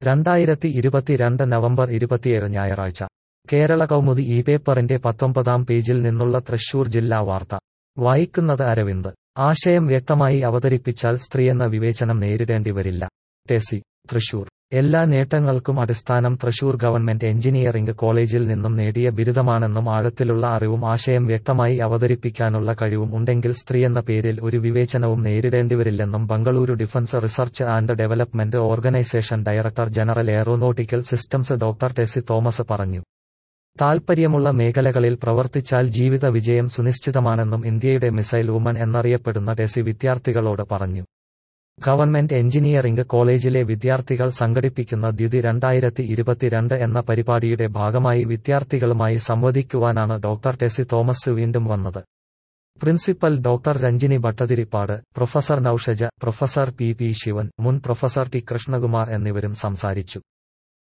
രണ്ടായിരത്തി ഇരുപത്തിരണ്ട് നവംബർ ഇരുപത്തിയേഴ് ഞായറാഴ്ച കേരള കൗമുദി ഈ പേപ്പറിന്റെ പത്തൊമ്പതാം പേജിൽ നിന്നുള്ള തൃശൂർ ജില്ലാ വാർത്ത വായിക്കുന്നത് അരവിന്ദ് ആശയം വ്യക്തമായി അവതരിപ്പിച്ചാൽ സ്ത്രീയെന്ന വിവേചനം നേരിടേണ്ടി വരില്ല ടെസി തൃശൂർ എല്ലാ നേട്ടങ്ങൾക്കും അടിസ്ഥാനം തൃശൂർ ഗവൺമെന്റ് എഞ്ചിനീയറിംഗ് കോളേജിൽ നിന്നും നേടിയ ബിരുദമാണെന്നും ആഴത്തിലുള്ള അറിവും ആശയം വ്യക്തമായി അവതരിപ്പിക്കാനുള്ള കഴിവും ഉണ്ടെങ്കിൽ സ്ത്രീയെന്ന പേരിൽ ഒരു വിവേചനവും നേരിടേണ്ടിവരില്ലെന്നും Bengaluru defence research and development organisation director general aeronautical systems doctor Tessy Thomas പറഞ്ഞു താൽപ്പര്യമുള്ള മേഖലകളിൽ പ്രവർത്തിച്ചാൽ ജീവിത വിജയം സുനിശ്ചിതമാണെന്നും ഇന്ത്യയുടെ മിസൈൽ വുമൺ എന്നറിയപ്പെടുന്ന ടെസി വിദ്യാർത്ഥികളോട് പറഞ്ഞു ഗവൺമെന്റ് എഞ്ചിനീയറിംഗ് കോളേജിലെ വിദ്യാർത്ഥികൾ സംഘടിപ്പിക്കുന്ന ദ്യുതി രണ്ടായിരത്തി ഇരുപത്തിരണ്ട് എന്ന പരിപാടിയുടെ ഭാഗമായി വിദ്യാർത്ഥികളുമായി സംവദിക്കുവാനാണ് ഡോക്ടർ ടെസി തോമസ് വീണ്ടും വന്നത് principal doctor Ranjini Bhattathiripad professor Noushaja professor P P Sivan മുൻ പ്രൊഫസർ ടി കൃഷ്ണകുമാർ എന്നിവരും സംസാരിച്ചു